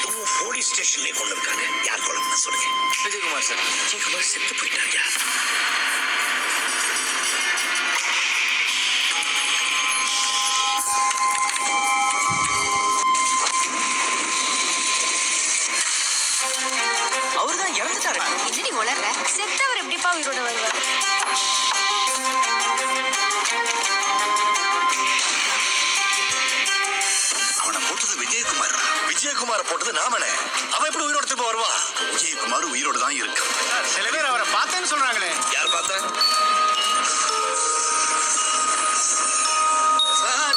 அதுவும் போலீஸ் ஸ்டேஷன்லயே கொண்டு இருக்காங்க யார் கொலை சொல்லுங்க விஜயகுமார் சார் விஜயகுமார் செத்து போயிட்டாங்க அவர் தான் இறந்துட்டாரு என்னடி உளர்ற செத்தவர் எப்படிப்பா உயிரோட வருவார் அவனை போட்டது விஜயகுமார் விஜயகுமார போட்டது நாமனே அவன் எப்படி உயிரோட திரும்ப வருவா விஜயகுமார் உயிரோட தான் இருக்கு சில பேர் அவரை பார்த்தேன்னு சொல்றாங்களே யார் பார்த்தா சார்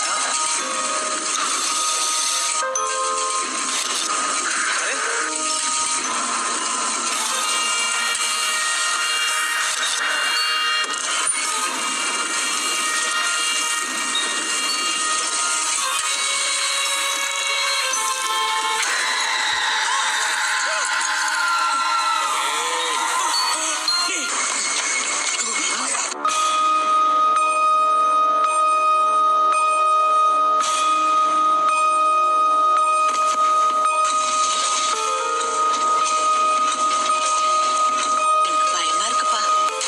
பயமா இருக்குப்பா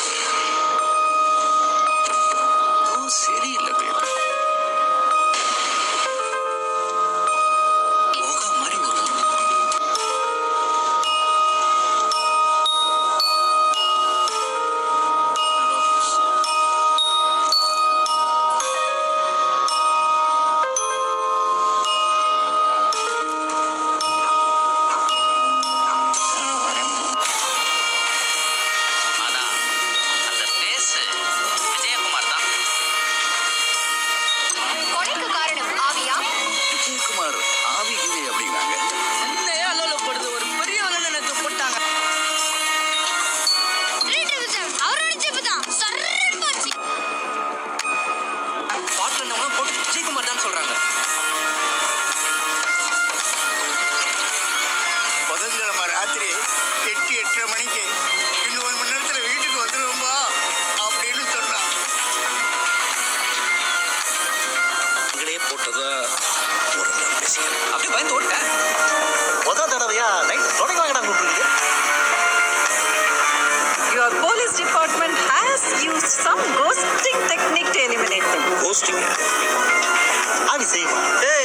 எதுவும் சரியில்லை பேபி முகம் மாதிரி ஒரு அதான் அந்த பேஸ் விஜயகுமார் தான் கொலைக்கு காரணம் ஆவியா விஜயகுமார் ஆவி கீவி அப்படிங்கிறாங்க என்னையே அலுவலப்படுது ஒரு பெரிய வேலை எனக்கு போட்டாங்க அவரோட ஜிப்பு தான் சர்றன்னு போச்சு பாட்டு நம்ம போட்டு விஜயகுமார் தான் சொல்றாங்க புதன்கிழமை ராத்திரி எட்டு எட்டரை மணிக்கு இன்னும் ஒரு மணி நேரத்துல வீட்டுக்கு வந்துருவோம்பா அப்படின்னு சொன்னான் இங்களையே போட்டதா ஒரு நாள் பேசிக்கிறேன் அப்படியே பயந்து ஓட்டேன் முதல் தடவையா நைட் தொடங்கி வாங்கடா கூப்பிட்டு Your police department has used some ghosting technique to eliminate them. Posting ஆவி செய்யுமா ஏய்